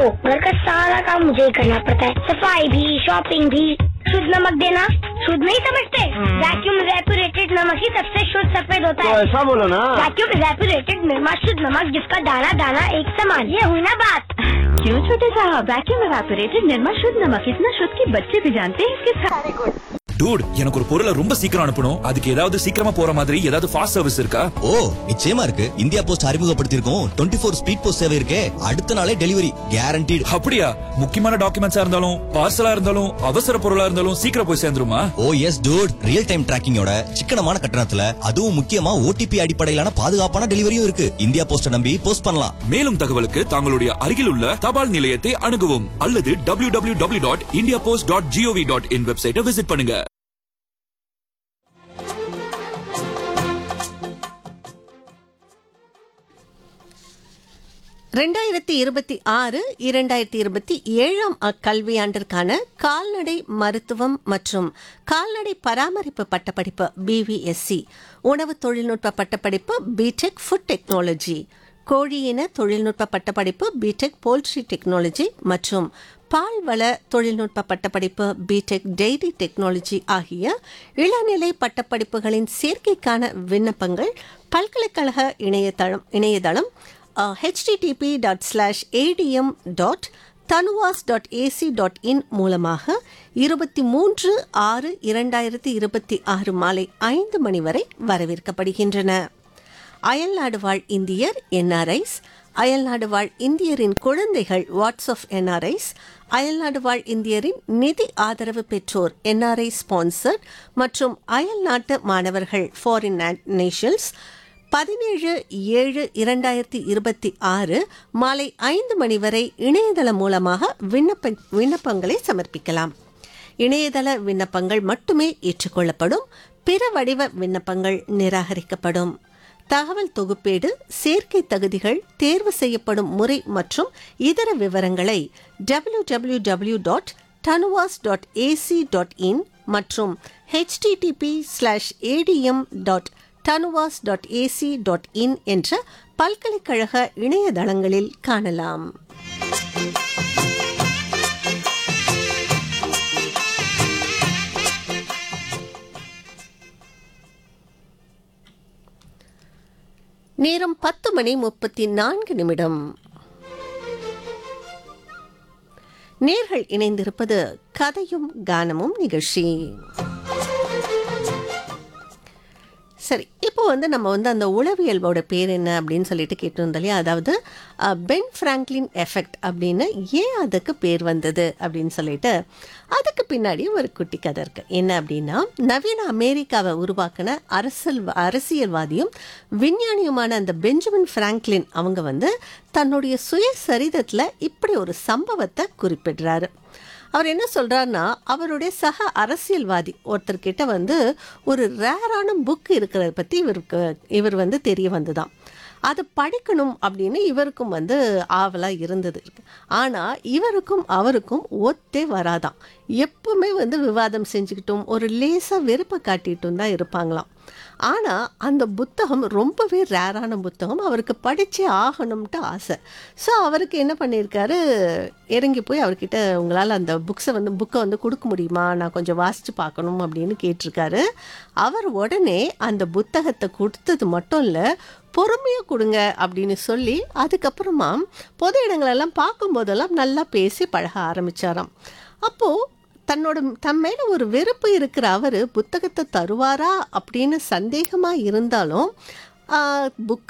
देखो घर का सारा काम मुझे ही करना पड़ता है सफाई भी शॉपिंग भी शुद्ध नमक देना शुद्ध नहीं समझते वैक्यूम रेपुरेटेड नमक ही सबसे शुद्ध सफेद होता तो है ऐसा बोलो ना वैक्यूम रेपुरेटेड निर्मा शुद्ध नमक जिसका दाना दाना एक समान ये हुई ना बात क्यों छोटे साहब वैक्यूम एवापोरेटेड निर्मा शुद्ध नमक इतना शुद्ध कि बच्चे भी जानते हैं इसके सारे டூட் எனக்கு ஒரு பொருளை ரொம்ப சீக்கிரம் அனுப்பணும் அதுக்கு ஏதாவது சீக்கிரமா போற மாதிரி ஏதாவது ஃபாஸ்ட் சர்வீஸ் இருக்கா ஓ நிச்சயமா இருக்கு இந்தியா போஸ்ட் அறிமுகப்படுத்தியிருக்கோம் டுவெண்ட்டி ஃபோர் ஸ்பீட் போஸ்ட் சேவை இருக்கே அடுத்த நாளே டெலிவரி கேரண்டீடு அப்படியா முக்கியமான டாக்குமெண்ட்ஸா இருந்தாலும் பார்சலா இருந்தாலும் அவசர பொருளா இருந்தாலும் சீக்கிரம் போய் சேர்ந்துருமா oh yes dude real time டிராக்கிங்கோட சிக்கனமான கட்டணத்துல அதுவும் முக்கியமா ஓடிபி அடிப்படையிலான பாதுகாப்பான டெலிவரியும் இருக்கு இந்தியா போஸ்ட நம்பி போஸ்ட் பண்ணலாம் மேலும் தகவலுக்கு தங்களுடைய அருகில் உள்ள தபால் நிலையத்தை அணுகவும் அல்லது W W W dot India post dot G O V dot in வெப்சைட்டை விசிட் பண்ணுங்க ரெண்டாயிரத்தி இருபத்தி ஆறு இரண்டாயிரத்தி இருபத்தி ஏழாம் கல்வியாண்டிற்கான கால்நடை மருத்துவம் மற்றும் கால்நடை பராமரிப்பு பட்டப்படிப்பு பிவிஎஸ்சி உணவு தொழில்நுட்ப பட்டப்படிப்பு பிடெக் ஃபுட் டெக்னாலஜி கோழியின தொழில்நுட்ப பட்டப்படிப்பு பிடெக் போல்ட்ரி டெக்னாலஜி மற்றும் பால்வள தொழில்நுட்ப பட்டப்படிப்பு பிடெக் டெய்ரி டெக்னாலஜி ஆகிய இளநிலை பட்டப்படிப்புகளின் சேர்க்கைக்கான விண்ணப்பங்கள் பல்கலைக்கழக இணையதளம் இணையதளம் HTTP dot slash ADM dot TANUVAS dot AC dot in மூலமாக இருபத்தி மூன்று ஆறு இரண்டாயிரத்தி இருபத்தி ஆறு மாலை ஐந்து மணி வரை வரவேற்கப்படுகின்றன அயல்நாடு வாழ் இந்தியர் என்ஆர்ஐஸ் அயல்நாடு வாழ் இந்தியரின் குழந்தைகள் வாட்ஸ் ஆஃப் என்ஆர்ஐஸ் அயல்நாடு வாழ் இந்தியரின் நிதி ஆதரவு பெற்றோர் என்ஆர்ஐ ஸ்பான்சர்ட் மற்றும் அயல்நாட்டு மாணவர்கள் ஃபாரின் நேஷன்ஸ் பதினேழு ஏழு இரண்டாயிரத்தி இருபத்தி ஆறு மாலை ஐந்து மணி வரை இணையதளம் மூலமாக விண்ணப்ப விண்ணப்பங்களை சமர்ப்பிக்கலாம் இணையதள விண்ணப்பங்கள் மட்டுமே ஏற்றுக்கொள்ளப்படும் பிற வடிவ விண்ணப்பங்கள் நிராகரிக்கப்படும் தகவல் தொகுப்பேடு சேர்க்கை தகுதிகள் தேர்வு செய்யப்படும் முறை மற்றும் இதர விவரங்களை W W W dot TANUVAS dot AC dot in மற்றும் HTTP slash ADM dot TANUVAS dot AC dot in என்ற பல்கலைக்கழக இணையதளங்களில் காணலாம் நேரம் பத்து மணி முப்பத்தி நான்கு நிமிடம் நேர்கள் இணைந்திருப்பது கதையும் கானமும் நிகழ்ச்சி சரி இப்போ வந்து நம்ம வந்து அந்த உளவியல்போட பேர் என்ன அப்படின்னு சொல்லிட்டு கேட்டிருந்தோம் இல்லையா அதாவது அஹ், பென் ஃப்ராங்க்லின் எஃபெக்ட் அப்படின்னு ஏன் அதுக்கு பேர் வந்தது அப்படின்னு சொல்லிட்டு அதுக்கு பின்னாடி ஒரு குட்டி கதை இருக்கு என்ன அப்படின்னா நவீன அமெரிக்காவை உருவாக்கின அரசியல் அரசியல்வாதியும் விஞ்ஞானியுமான அந்த பெஞ்சமின் ஃப்ராங்க்லின் அவங்க வந்து தன்னுடைய சுயசரிதத்தில் இப்படி ஒரு சம்பவத்தை குறிப்பிடுறாரு அவர் என்ன சொல்றாருன்னா அவருடைய சக அரசியல்வாதி ஒருத்தர்கிட்ட வந்து ஒரு ரேரான புக் இருக்கிறத பற்றி இவருக்கு இவர் வந்து தெரிய வந்துதான் அதை படிக்கணும் அப்படின்னு இவருக்கும் வந்து ஆவலாக இருந்தது இருக்கு ஆனால் இவருக்கும் அவருக்கும் ஒத்தே வராதாம் எப்பவுமே வந்து விவாதம் செஞ்சுக்கிட்டும் ஒரு லேசாக வெறுப்பை காட்டிட்டும் தான் இருப்பாங்களாம் ஆனால் அந்த புத்தகம் ரொம்பவே ரேரான புத்தகம் அவருக்கு படித்தே ஆகணும்ட்டு ஆசை ஸோ அவருக்கு என்ன பண்ணியிருக்காரு இறங்கி போய் அவர்கிட்ட உங்களால் அந்த புக்ஸை வந்து புக்கை வந்து கொடுக்க முடியுமா நான் கொஞ்சம் வாசித்து பார்க்கணும் அப்படின்னு கேட்டிருக்காரு அவர் உடனே அந்த புத்தகத்தை கொடுத்தது மட்டும் இல்லை பொறுமையாக கொடுங்க அப்படின்னு சொல்லி அதுக்கப்புறமா பொது இடங்களெல்லாம் பார்க்கும்போதெல்லாம் நல்லா பேசி பழக ஆரம்பிச்சாராம் அப்போது தன்னோட தன் மேல ஒரு வெறுப்பு இருக்கிற அவர் புத்தகத்தை தருவாரா அப்படின்னு சந்தேகமாக இருந்தாலும் புக்கு